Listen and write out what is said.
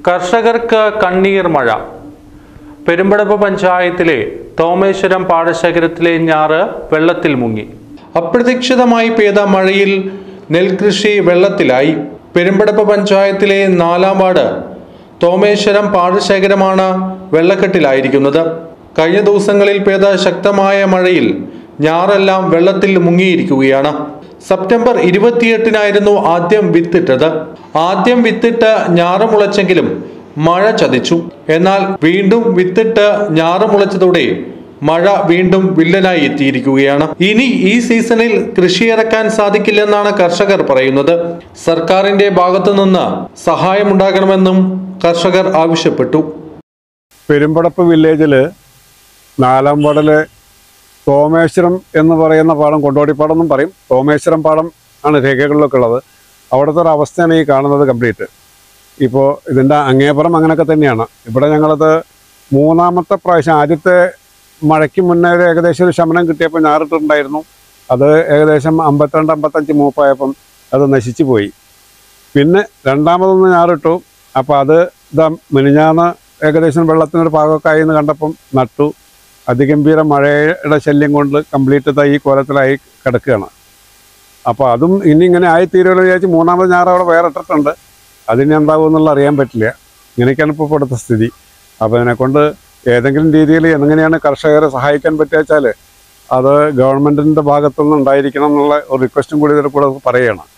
കർഷകർക്ക് കണ്ണീർ മഴ പെരുമ്പടപ്പ് പഞ്ചായത്തിലെ തോമേശ്വരം പാടശേഖരത്തിലെ ഞാറ് വെള്ളത്തിൽ മുങ്ങി അപ്രതീക്ഷിതമായി പെയ്ത മഴയിൽ നെൽകൃഷി വെള്ളത്തിലായി പെരുമ്പടപ്പ് പഞ്ചായത്തിലെ നാലാം വാർഡ് തോമേശ്വരം പാടശേഖരമാണ് വെള്ളക്കെട്ടിലായിരിക്കുന്നത് കഴിഞ്ഞ ദിവസങ്ങളിൽ പെയ്ത ശക്തമായ മഴയിൽ ഞാറെല്ലാം വെള്ളത്തിൽ മുങ്ങിയിരിക്കുകയാണ് സെപ്റ്റംബർ ഇരുപത്തിയെട്ടിനായിരുന്നു ആദ്യം വിത്തിട്ടത് ആദ്യം വിത്തിട്ട് ഞാറ് മുളച്ചെങ്കിലും മഴ ചതിച്ചു എന്നാൽ വീണ്ടും വിത്തിട്ട് ഞാറ് മുളച്ചതോടെ മഴ വീണ്ടും വില്ലനായി എത്തിയിരിക്കുകയാണ് ഇനി ഈ സീസണിൽ കൃഷിയിറക്കാൻ സാധിക്കില്ലെന്നാണ് കർഷകർ പറയുന്നത് സർക്കാരിന്റെ ഭാഗത്തു നിന്ന് സഹായമുണ്ടാകണമെന്നും കർഷകർ ആവശ്യപ്പെട്ടു പെരുമ്പടപ്പ് വില്ലേജിൽ നാലാം വാർഡില് തോമേശ്വരം എന്ന് പറയുന്ന പാടം കൊണ്ടോടിപ്പാടം എന്നും പറയും തോമേശ്വരം പാടം ആണ് രേഖകളിലൊക്കെ ഉള്ളത് അവിടുത്തെ ഒരു അവസ്ഥയാണ് ഈ കാണുന്നത് കംപ്ലീറ്റ് ഇപ്പോൾ ഇതിൻ്റെ അങ്ങേപ്പുറം അങ്ങനെയൊക്കെ തന്നെയാണ് ഇവിടെ ഞങ്ങളത് മൂന്നാമത്തെ പ്രാവശ്യം ആദ്യത്തെ മഴയ്ക്ക് മുന്നേ ഒരു ഏകദേശം ഒരു ശമനം കിട്ടിയപ്പോൾ ഞാറിട്ടുണ്ടായിരുന്നു അത് ഏകദേശം അമ്പത്തിരണ്ട് അമ്പത്തഞ്ച് മൂപ്പായപ്പം അത് നശിച്ചു പോയി പിന്നെ രണ്ടാമതൊന്ന് ഞാറിട്ടു അപ്പോൾ അത് ഇതാ മിനിഞ്ഞാന്ന് ഏകദേശം വെള്ളത്തിനൊരു പാകമൊക്കെ ആയി എന്ന് കണ്ടപ്പം നട്ടു അതിഗംഭീര മഴയുടെ ശല്യം കൊണ്ട് കംപ്ലീറ്റ് ഇതാ ഈ കോലത്തിലായി കിടക്കുകയാണ് അപ്പോൾ അതും ഇനി ഇങ്ങനെ ആയിത്തീരുമല്ലോ വിചാരിച്ച് മൂന്നാമത് ഞാറ് അവിടെ വേറെ ഇട്ടിട്ടുണ്ട് അതിനി എന്താകും എന്നുള്ള അറിയാൻ പറ്റില്ല ഇങ്ങനെയൊക്കെയാണ് ഇപ്പോൾ ഇവിടുത്തെ സ്ഥിതി അപ്പോൾ അതിനെക്കൊണ്ട് ഏതെങ്കിലും രീതിയിൽ എങ്ങനെയാണ് കർഷകരെ സഹായിക്കാൻ പറ്റുക വെച്ചാൽ അത് ഗവൺമെൻറ്റിൻ്റെ ഭാഗത്തുനിന്ന് ഉണ്ടായിരിക്കണം എന്നുള്ള ഒരു റിക്വസ്റ്റും കൂടി ഇതിൽ കൂടെ പറയുകയാണ്